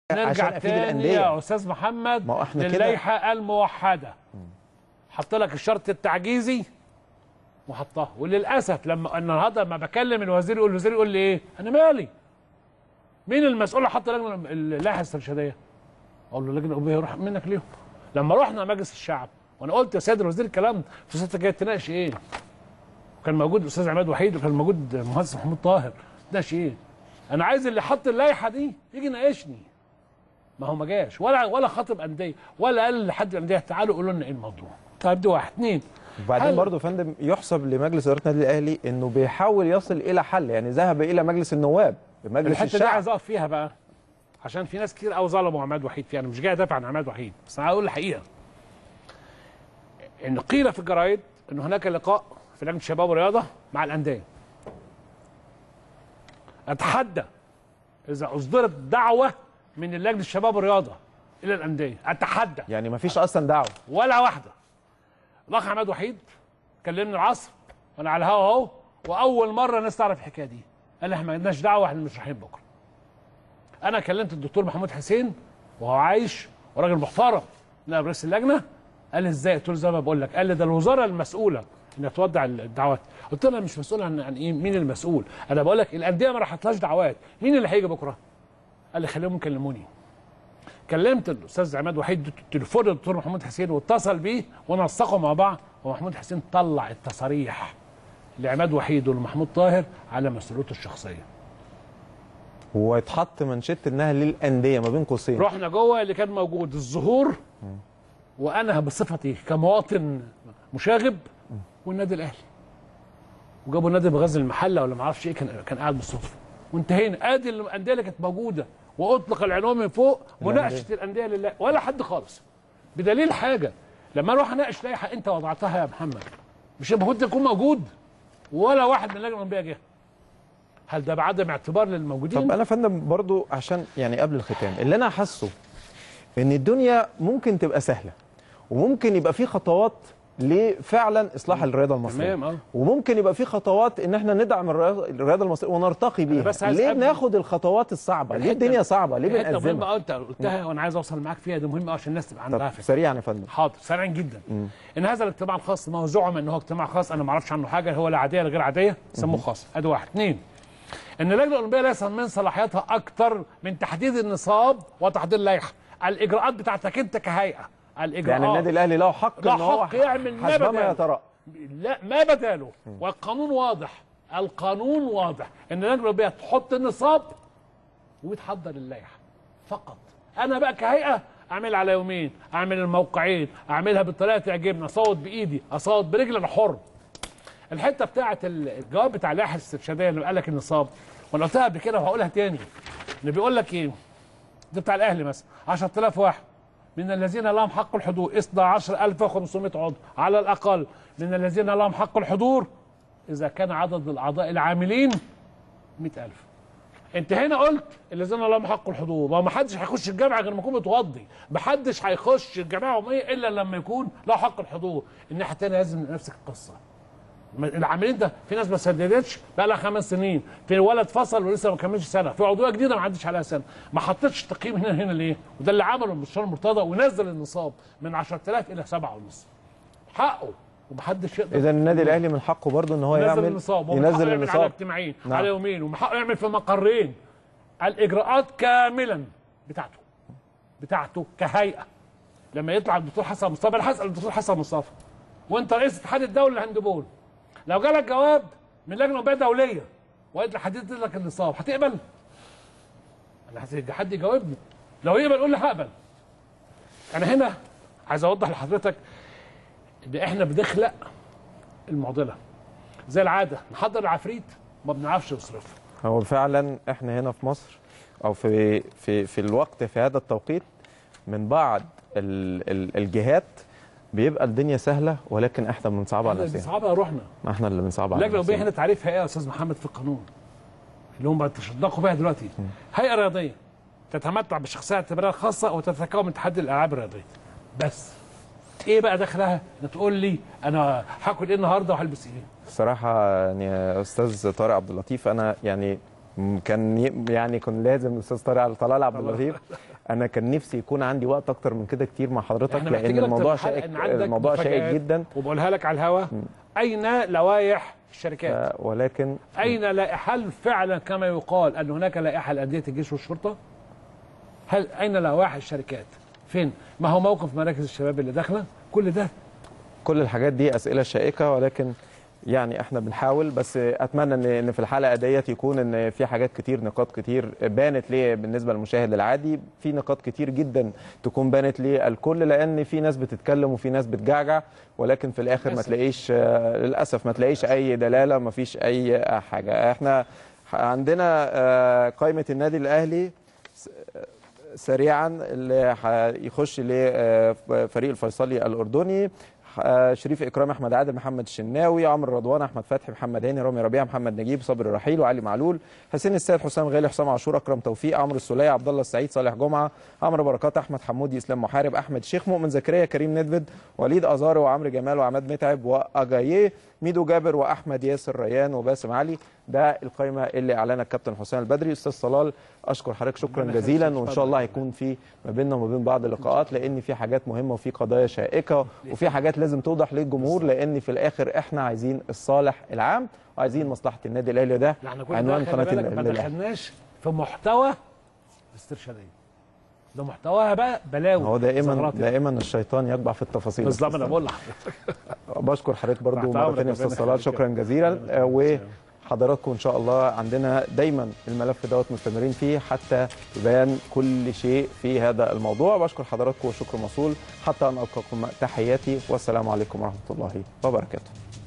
نرجع عشان افيد تاني الانديه يا استاذ محمد ما هو إحنا كده- للائحه الموحده حط لك الشرط التعجيزي وحطها وللاسف لما النهارده لما بكلم الوزير يقول الوزير يقول لي ايه انا مالي مين المسؤول اللي حط لجنه اللائحه الاسترشاديه اقول له اللجنه الاوروبيه يروح منك ليهم لما رحنا مجلس الشعب وانا قلت يا سيد الوزير الكلام ده فسيادتك جاي تناقش ايه وكان موجود الاستاذ عماد وحيد وكان موجود مهندس محمود طاهر تناقش ايه انا عايز اللي حط اللائحه دي يجي يناقشني ما هو ما جاش ولا ولا خاطب انديه ولا قال لحد الانديه تعالوا قولوا لنا ايه الموضوع طيب دي واحد اثنين وبعدين هل- برضه يا فندم يحسب لمجلس اداره النادي الاهلي انه بيحاول يصل الى حل يعني ذهب الى مجلس النواب مجلس الحته دي الشعب عايز اقف فيها بقى عشان في ناس كتير قوي ظلموا عماد وحيد فيها انا مش جاي ادافع عن عماد وحيد بس انا هقول الحقيقه ان قيل في الجرايد ان هناك لقاء في لجنه الشباب والرياضه مع الانديه اتحدى اذا اصدرت دعوه من لجنه الشباب والرياضه الى الانديه اتحدى يعني ما فيش اصلا دعوه ولا واحده الاخ عماد وحيد كلمني العصر وانا على الهوا اهو واول مره الناس تعرف الحكايه دي قال لي احنا ما لناش دعوه احنا مش رايحين بكره انا كلمت الدكتور محمود حسين وهو عايش وراجل محترم نائب رئيس اللجنه قال لي ازاي قلت له زي ما بقول لك قال لي ده الوزاره المسؤوله انها تودع الدعوات قلت له انا مش مسؤول عن عن ايه مين المسؤول انا بقول لك الانديه ما راحتلاش دعوات مين اللي هيجي بكره قال لي خليهم يكلموني كلمت الاستاذ عماد وحيد تليفون الدكتور محمود حسين واتصل بيه ونسقوا مع بعض ومحمود حسين طلع التصاريح لعماد وحيد ولمحمود طاهر على مسؤوليته الشخصيه ويتحط منشط انها للانديه ما بين قوسين رحنا جوه اللي كان موجود الظهور وانا بصفتي كمواطن مشاغب والنادي الاهلي وجابوا النادي بغزل المحله ولا ما اعرفش ايه كان كان قاعد بالصدفه وانتهينا ادي الانديه اللي كانت موجوده واطلق العنوان من فوق مناقشه الانديه لله ولا حد خالص بدليل حاجه لما اروح اناقش لائحه انت وضعتها يا محمد مش المفروض تكون موجود ولا واحد من اللجنه الاولمبيه جه هل ده بعدم اعتبار للموجودين؟ طب انا يا فندم برضو عشان يعني قبل الختام اللي انا حاسه ان الدنيا ممكن تبقى سهله وممكن يبقى في خطوات لفعلا اصلاح الرياضه المصريه تمام، آه. وممكن يبقى في خطوات ان احنا ندعم الرياضه الرياضة المصريه ونرتقي بيها بس عايز ليه قبل- بناخد الخطوات الصعبه ليه الحتة- الدنيا صعبه ليه حته مهمه بنأزمها قوي انت قلتها وانا عايز اوصل معاك فيها دي مهمه قوي عشان الناس تبقى عندها طب فكره سريعا يا فندم حاضر سريعا جدا ان هذا الاجتماع الخاص ما هو زعم ان هو اجتماع خاص انا ما اعرفش عنه حاجه هو لا عاديه ولا غير عاديه سموه خاص ادي واحد اثنين ان اللجنه الاولمبيه ليس من صلاحياتها اكثر من تحديد النصاب وتحديد اللائحه الاجراءات بتاعتك انت كهيئه الاجراءات يعني النادي الاهلي له حق له ان هو حق يعمل ما حسب ما بداله. يترى لا ما بداله والقانون واضح القانون واضح ان اللجنه الاولمبيه تحط النصاب وبتحضر اللائحه فقط انا بقى كهيئه اعمل على يومين اعمل الموقعين اعملها بالطريقه تعجبني اصوت بايدي اصوت برجلي انا حر الحته بتاعه الجواب بتاع اللائحه الاسترشاديه اللي قال لك النصاب وانا قلتها قبل كده وهقولها تاني اللي بيقول لك ايه ده بتاع الاهلي مثلا 10000 واحد من الذين لهم حق الحضور 12500 عضو على الاقل من الذين لهم حق الحضور اذا كان عدد الاعضاء العاملين 100000 انت هنا قلت الذين لهم حق الحضور ما حدش هيخش الجامعه غير ما يكون متوضي ما حدش هيخش الجامعه العموميه الا لما يكون له حق الحضور الناحيه الثانيه لازم نفس القصه العاملين ده في ناس ما سددتش بقى لها خمس سنين في ولد فصل ولسه ما كملش سنه في عضويه جديده ما عدتش عليها سنه ما حطيتش تقييم هنا هنا ليه وده اللي عمله المستشار مرتضى ونزل النصاب من 10000 الى 7 ونص حقه ومحدش يقدر اذا النادي الاهلي من حقه برضه ان هو ينزل يعمل النصاب ومن حقه ينزل يعمل على النصاب اجتماعين نعم. على يومين ومن حقه يعمل في مقرين الاجراءات كاملا بتاعته بتاعته كهيئه لما يطلع الدكتور حسن مصطفى انا هسال الدكتور حسن مصطفى وانت رئيس اتحاد الدولي للهاندبول لو جالك جواب من لجنه اولمبيه دوليه وقالت لي حددت لك النصاب هتقبل؟ انا هسيب حد يجاوبني لو يقبل قول لي هقبل انا هنا عايز اوضح لحضرتك ان احنا بنخلق المعضله زي العاده نحضر العفريت ما بنعرفش نصرفه هو فعلا احنا هنا في مصر او في في في الوقت في هذا التوقيت من بعض ال ال الجهات بيبقى الدنيا سهله ولكن احنا بنصعبها على احنا نفسنا صعبها روحنا ما احنا اللي بنصعبها على اللجنه الاولمبيه هنا نفسنا تعريفها ايه يا استاذ محمد في القانون اللي هم بيتشدقوا بها دلوقتي هيئه رياضيه تتمتع بالشخصيه الاعتباريه الخاصه وتتكون من تحدي الالعاب الرياضيه بس ايه بقى دخلها؟ تقول لي انا هاكل ايه النهارده وهلبس ايه؟ الصراحه يعني يا استاذ طارق عبد اللطيف انا يعني م- كان ي- يعني كان لازم الاستاذ طارق طلال عبد اللطيف انا كان نفسي يكون عندي وقت اكتر من كده كتير مع حضرتك احنا لان محتاجين أكتر الموضوع من حلقة شائك إن عندك الموضوع شائك مفاجآت. جدا وبقولها لك على الهوا اين لوائح الشركات آه، ولكن اين لائحه هل فعلا كما يقال ان هناك لائحه لانديه الجيش والشرطه هل اين لوائح الشركات فين ما هو موقف مراكز الشباب اللي داخله كل ده كل الحاجات دي اسئله شائكه ولكن يعني احنا بنحاول بس اتمنى ان ان في الحلقه ديت يكون ان في حاجات كتير نقاط كتير بانت ليه بالنسبه للمشاهد العادي في نقاط كتير جدا تكون بانت للكل لان في ناس بتتكلم وفي ناس بتجعجع ولكن في الاخر ما للأسف. تلاقيش آه، للاسف ما تلاقيش اي دلاله ما فيش اي حاجه احنا عندنا آه، قائمه النادي الاهلي سريعا اللي هيخش لفريق الفيصلي الاردني آه، شريف اكرام احمد عادل محمد الشناوي عمرو رضوان احمد فتحي محمد هاني رامي ربيع محمد نجيب صبري رحيل وعلي معلول حسين السيد حسام غالي حسام عاشور اكرم توفيق عمرو السوليه عبد الله السعيد صالح جمعه عمرو بركات احمد حمودي اسلام محارب احمد شيخ مؤمن زكريا كريم ندفد وليد ازارو وعمرو جمال وعماد متعب واجاييه ميدو جابر واحمد ياسر ريان وباسم علي ده القائمه اللي اعلنها الكابتن حسام البدري استاذ صلال اشكر حضرتك شكرا ربنا جزيلا يخليك. وان شاء الله هيكون في ما بيننا وما بين بعض اللقاءات لان في حاجات مهمه وفي قضايا شائكه وفي حاجات لازم توضح للجمهور لان في الاخر احنا عايزين الصالح العام وعايزين مصلحه النادي الاهلي ده لا احنا كل عنوان ده خلي قناه بالك ما النادي الاهلي دخلناش في محتوى استرشاديه ده محتواها بقى بلاوي هو دائما ثغرات. دائما الشيطان يتبع في التفاصيل بالظبط انا بقول لحضرتك بشكر حضرتك برضو تحت مره أمرك، ثانيه استاذ ربنا صلال يخليك. شكرا جزيلا آه، وحضراتكم ان شاء الله عندنا دايما الملف دوت مستمرين فيه حتى يبان كل شيء في هذا الموضوع بشكر حضراتكم وشكر موصول حتى ان القاكم تحياتي والسلام عليكم ورحمه الله وبركاته